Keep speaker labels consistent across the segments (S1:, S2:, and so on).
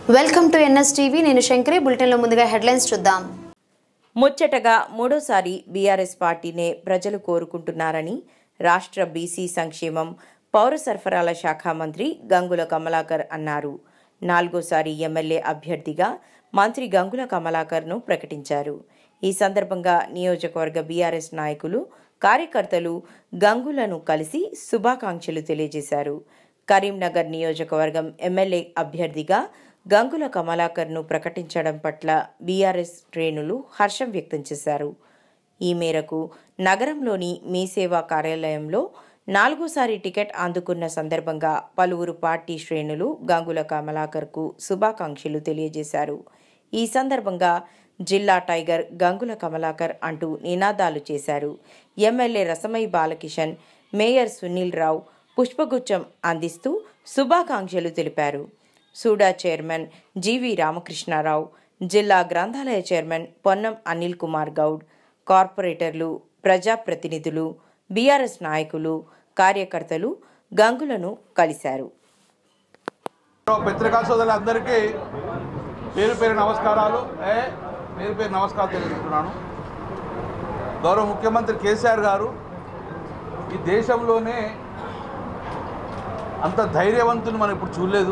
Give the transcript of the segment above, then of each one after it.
S1: welcome to NS TV నేను శంకరి బులెటిన్లో ముందుగా హెడ్లైన్స్ చూద్దాం
S2: ముచ్చటగా మూడోసారి బీఆర్ఎస్ పార్టీనే ప్రజలు కోరుకుంటున్నారని రాష్ట్ర బీసీ సంక్షేమం పౌర సరఫరాల శాఖ మంత్రి గంగుల కమలాకర్ అన్నారు నాలుగోసారి ఎమ్మెల్యే అభ్యర్థిగా మంత్రి గంగుల కమలాకర్ను ప్రకటించారు ఈ సందర్భంగా నియోజకవర్గ బీఆర్ఎస్ నాయకులు కార్యకర్తలు గంగులను కలిసి శుభాకాంక్షలు తెలియజేశారు కరీంనగర్ నియోజకవర్గం ఎమ్మెల్యే అభ్యర్థిగా గంగుల కమలాకర్ను ప్రకటించడం పట్ల బీఆర్ఎస్ శ్రేణులు హర్షం వ్యక్తం చేశారు ఈ మేరకు నగరంలోని మీ సేవా కార్యాలయంలో నాలుగోసారి టికెట్ అందుకున్న సందర్భంగా పలువురు పార్టీ శ్రేణులు గంగుల కమలాకర్కు శుభాకాంక్షలు తెలియజేశారు ఈ సందర్భంగా జిల్లా టైగర్ గంగుల కమలాకర్ అంటూ నినాదాలు చేశారు ఎమ్మెల్యే రసమై బాలకిషన్ మేయర్ సునీల్ రావు పుష్పగుచ్చం అందిస్తూ శుభాకాంక్షలు తెలిపారు సూడా చైర్మన్ జీవి రామకృష్ణారావు జిల్లా గ్రంథాలయ చైర్మన్ పొన్నం అనిల్ కుమార్ గౌడ్ కార్పొరేటర్లు ప్రజాప్రతినిధులు బీఆర్ఎస్ నాయకులు కార్యకర్తలు గంగులను కలిశారు
S3: పత్రికా సోదరులందరికీ పేరు పేరు నమస్కారాలు ఏ పేరు పేరు నమస్కారాలు తెలుసుకుంటున్నాను గౌరవ ముఖ్యమంత్రి కేసీఆర్ గారు ఈ దేశంలోనే అంత ధైర్యవంతుని మనం ఇప్పుడు చూడలేదు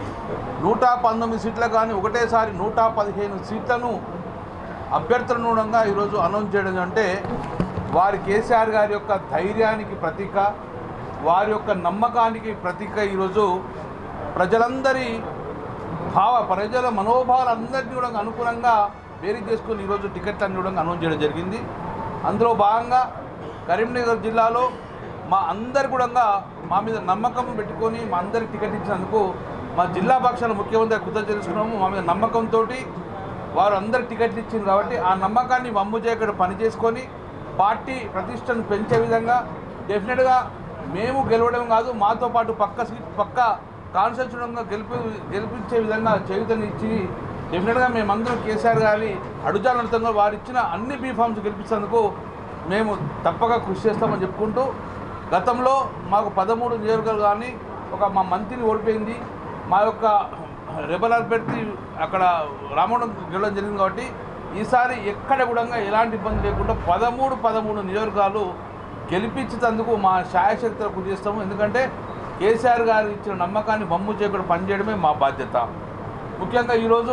S3: నూట పంతొమ్మిది సీట్లకు కానీ ఒకటేసారి నూట పదిహేను సీట్లను అభ్యర్థులనుగుణంగా ఈరోజు అనౌన్స్ చేయడం అంటే వారి కేసీఆర్ గారి యొక్క ధైర్యానికి ప్రతీక వారి యొక్క నమ్మకానికి ప్రతీక ఈరోజు ప్రజలందరి భావ ప్రజల మనోభావాలందరినీ కూడా అనుకూలంగా వేరు చేసుకుని ఈరోజు టికెట్లన్నీ కూడా అనౌన్స్ చేయడం జరిగింది అందులో భాగంగా కరీంనగర్ జిల్లాలో మా అందరి కూడా మా మీద నమ్మకం పెట్టుకొని మా అందరికి టికెట్ ఇచ్చినందుకు మా జిల్లా పక్షాల ముఖ్యమంత్రి కృతజ్ఞత తెలుసుకున్నాము మా మీద నమ్మకంతో వారు అందరు టికెట్లు ఇచ్చింది కాబట్టి ఆ నమ్మకాన్ని వమ్ము చేయకుండా పనిచేసుకొని పార్టీ ప్రతిష్టను పెంచే విధంగా డెఫినెట్గా మేము గెలవడం కాదు మాతో పాటు పక్క సీట్ పక్క కాన్స్టిట్యూషన్గా గెలిపి గెలిపించే విధంగా చేయుతని ఇచ్చి డెఫినెట్గా మేమందరం కేసీఆర్ గారి అడుగుజాలంతంగా వారు ఇచ్చిన అన్ని బీఫామ్స్ గెలిపించేందుకు మేము తప్పక కృషి చేస్తామని చెప్పుకుంటూ గతంలో మాకు పదమూడు నియోజకవర్గాలు కానీ ఒక మా మంత్రిని ఓడిపోయింది మా యొక్క రెబల్ అభ్యర్థి అక్కడ రామవరం గెలవడం జరిగింది కాబట్టి ఈసారి ఎక్కడ కూడా ఎలాంటి ఇబ్బంది లేకుండా పదమూడు పదమూడు నియోజకవర్గాలు గెలిపించేందుకు మా శాయశక్తులు కృషి చేస్తాము ఎందుకంటే కేసీఆర్ గారు ఇచ్చిన నమ్మకాన్ని బొమ్ము చేయకుండా పనిచేయడమే మా బాధ్యత ముఖ్యంగా ఈరోజు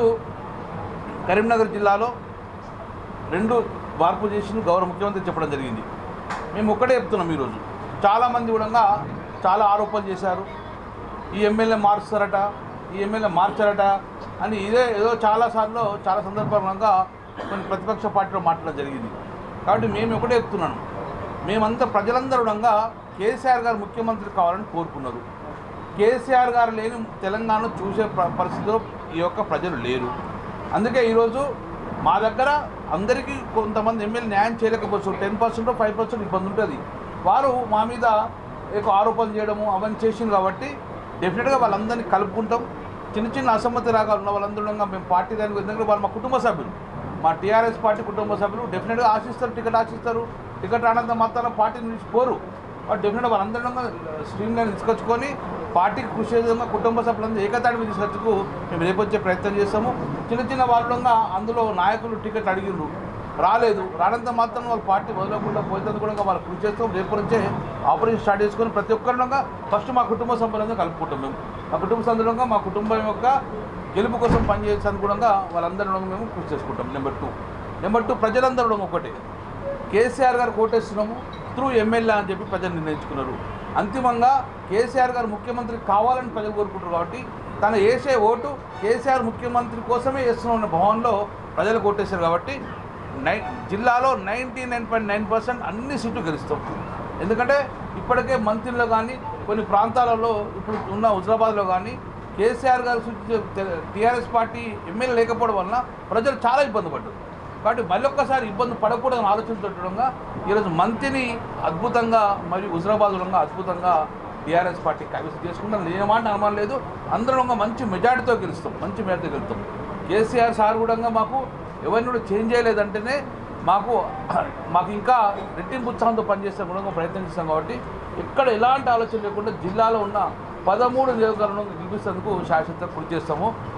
S3: కరీంనగర్ జిల్లాలో రెండు మార్పు చేసి గౌరవ ముఖ్యమంత్రి చెప్పడం జరిగింది మేము ఒక్కటే చెప్తున్నాం ఈరోజు చాలామంది కూడా చాలా ఆరోపణలు చేశారు ఈ ఎమ్మెల్యే మారుస్తారట ఈ ఎమ్మెల్యే మార్చారట అని ఇదే ఏదో చాలాసార్లు చాలా సందర్భంగా కొన్ని ప్రతిపక్ష పార్టీలో మాట్లాడడం జరిగింది కాబట్టి మేము ఒకటే చెప్తున్నాను మేమంతా ప్రజలందరూ కూడా కేసీఆర్ గారు ముఖ్యమంత్రి కావాలని కోరుకున్నారు కేసీఆర్ గారు లేని తెలంగాణ చూసే ప- పరిస్థితిలో ఈ యొక్క ప్రజలు లేరు అందుకే ఈరోజు మా దగ్గర అందరికీ కొంతమంది ఎమ్మెల్యే న్యాయం చేయలేకపోవచ్చు టెన్ పర్సెంట్ ఫైవ్ పర్సెంట్ ఇబ్బంది ఉంటుంది వారు మా మీద ఎక్కువ ఆరోపణలు చేయడము అవన్నీ చేసింది కాబట్టి డెఫినెట్గా వాళ్ళందరినీ కలుపుకుంటాం చిన్న చిన్న అసమ్మతి రాగాలు ఉన్న వాళ్ళందరూ కూడా మేము పార్టీ దానికి ఎందుకంటే వాళ్ళు మా కుటుంబ సభ్యులు మా టీఆర్ఎస్ పార్టీ కుటుంబ సభ్యులు డెఫినెట్గా ఆశిస్తారు టికెట్ ఆశిస్తారు టికెట్ రానంత మాత్రాన పార్టీ నుంచి పోరు బట్ డెఫినెట్గా వాళ్ళందరూ స్ట్రీమ్ లైన్ తీసుకొచ్చుకొని పార్టీకి కృషి చేసే విధంగా కుటుంబ సభ్యులందరూ ఏకతాటి మీద తీసుకొచ్చుకు మేము రేపొచ్చే ప్రయత్నం చేస్తాము చిన్న చిన్న వాళ్ళంగా అందులో నాయకులు టికెట్ అడిగిండ్రు రాలేదు రానంత మాత్రం వాళ్ళ పార్టీ వదలకుండా పోయినందుకు కూడా వాళ్ళు కృషి చేస్తాం రేపు నుంచే ఆపరేషన్ స్టార్ట్ చేసుకొని ప్రతి ఒక్కరిగా ఫస్ట్ మా కుటుంబ సభ్యులంగా కలుపుకుంటాం మేము మా కుటుంబ సభ్యులంగా మా కుటుంబం యొక్క గెలుపు కోసం పనిచేసే అనుగుణంగా వాళ్ళందరూ మేము కృషి చేసుకుంటాం నెంబర్ టూ నెంబర్ టూ ప్రజలందరూ ఒకటే కేసీఆర్ గారు కోటేస్తున్నాము త్రూ ఎమ్మెల్యే అని చెప్పి ప్రజలు నిర్ణయించుకున్నారు అంతిమంగా కేసీఆర్ గారు ముఖ్యమంత్రి కావాలని ప్రజలు కోరుకుంటారు కాబట్టి తను వేసే ఓటు కేసీఆర్ ముఖ్యమంత్రి కోసమే వేస్తున్నాం అన్న భావనలో ప్రజలు కోటేశారు కాబట్టి నై జిల్లాలో ninety nine point nine percent అన్ని సీట్లు గెలుస్తాం ఎందుకంటే ఇప్పటికే మంత్రుల్లో కానీ కొన్ని ప్రాంతాలలో ఇప్పుడు ఉన్న హుజరాబాద్లో కానీ కేసీఆర్ గారు సూచించే టీఆర్ఎస్ పార్టీ ఎమ్మెల్యే లేకపోవడం వలన ప్రజలు చాలా ఇబ్బంది పడ్డారు కాబట్టి మళ్ళొక్కసారి ఇబ్బంది పడకూడదని ఆలోచనతోటంగా ఈరోజు మంత్రిని అద్భుతంగా మరియు హుజరాబాద్లో అద్భుతంగా టీఆర్ఎస్ పార్టీ కైవసం చేసుకుంటాం నేనేమాట అనుమానం లేదు అందరం మంచి మెజార్టీతో గెలుస్తాం మంచి మెజార్టీతో గెలుస్తాం కేసీఆర్ సార్ కూడా మాకు ఎవరిని కూడా చేంజ్ చేయలేదంటేనే మాకు మాకు ఇంకా రెట్టింపు ఉత్సాహంతో పనిచేసే కూడా ప్రయత్నం చేస్తాం కాబట్టి ఎక్కడ ఎలాంటి ఆలోచన లేకుండా జిల్లాలో ఉన్న పదమూడు నియోజకవర్గాలను గెలిపిస్తేందుకు శాశ్వత కృషి చేస్తాము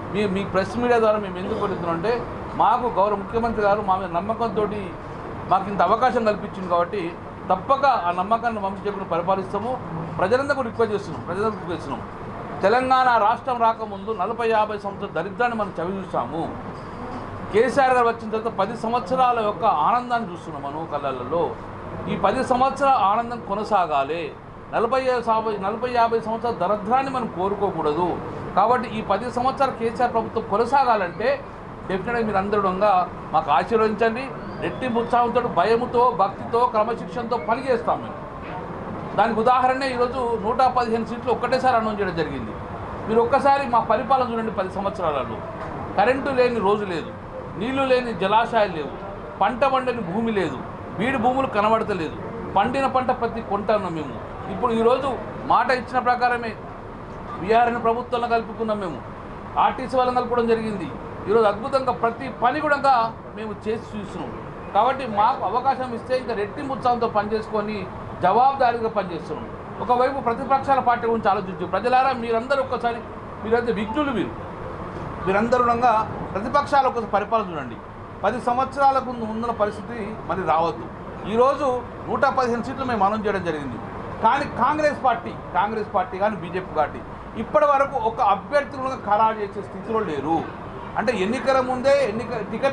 S3: మీ మీ ప్రెస్ మీడియా ద్వారా మేము ఎందుకు పెడుతున్నాం అంటే మాకు గౌరవ ముఖ్యమంత్రి గారు మా మీద నమ్మకంతో మాకు ఇంత అవకాశం కల్పించింది కాబట్టి తప్పక ఆ నమ్మకాన్ని వంశీకుని పరిపాలిస్తాము ప్రజలందరూ రిక్వెస్ట్ చేస్తున్నాం ప్రజలందరూ రిక్వెస్ట్ చేస్తున్నాం తెలంగాణ రాష్ట్రం రాకముందు నలభై యాభై సంవత్సరాల దరిద్రాన్ని మనం చవి చూసాము కేసీఆర్ గారు వచ్చిన తర్వాత పది సంవత్సరాల యొక్క ఆనందాన్ని చూస్తున్నాం మనం కళ్ళల్లో ఈ పది సంవత్సరాల ఆనందం కొనసాగాలి నలభై యాభై నలభై యాభై సంవత్సరాల దరిద్రాన్ని మనం కోరుకోకూడదు కాబట్టి ఈ పది సంవత్సరాల కేసీఆర్ ప్రభుత్వం కొనసాగాలంటే డెఫినెట్గా మీరు అందరుగా మాకు ఆశీర్వదించండి రెట్టి ఉత్సాహంతో భయముతో భక్తితో క్రమశిక్షణతో పనిచేస్తాం మేము దానికి ఉదాహరణ ఈరోజు నూట పదిహేను సీట్లు ఒక్కటేసారి అనౌన్స్ చేయడం జరిగింది మీరు ఒక్కసారి మా పరిపాలన చూడండి పది సంవత్సరాలలో కరెంటు లేని రోజు లేదు నీళ్లు లేని జలాశయాలు లేవు పంట పండని భూమి లేదు బీడు భూములు కనబడతలేదు పండిన పంట ప్రతి కొంటున్నాం మేము ఇప్పుడు ఈరోజు మాట ఇచ్చిన ప్రకారమే బీఆర్ఎన్ ప్రభుత్వంలో కలుపుకున్నాం మేము ఆర్టీసీ వాళ్ళని కలుపుకోవడం జరిగింది ఈరోజు అద్భుతంగా ప్రతి పని కూడా మేము చేసి చూస్తున్నాం కాబట్టి మాకు అవకాశం ఇస్తే ఇంకా రెట్టింపు ఉత్సాహంతో పనిచేసుకొని జవాబుదారీగా పనిచేస్తున్నాం ఒకవైపు ప్రతిపక్షాల పార్టీ గురించి ఆలోచించు ప్రజలారా మీరందరూ ఒక్కసారి మీరైతే విఘ్నులు మీరు మీరందరూ ఉండగా ప్రతిపక్షాలు ఒక పరిపాలన చూడండి పది సంవత్సరాలకు ముందున్న పరిస్థితి మరి రావద్దు ఈరోజు నూట పదిహేను సీట్లు మేము అనౌన్స్ చేయడం జరిగింది కానీ కాంగ్రెస్ పార్టీ కాంగ్రెస్ పార్టీ కానీ బీజేపీ పార్టీ ఇప్పటి వరకు ఒక అభ్యర్థులను ఖరారు చేసే స్థితిలో లేరు అంటే ఎన్నికల ముందే ఎన్నిక టికెట్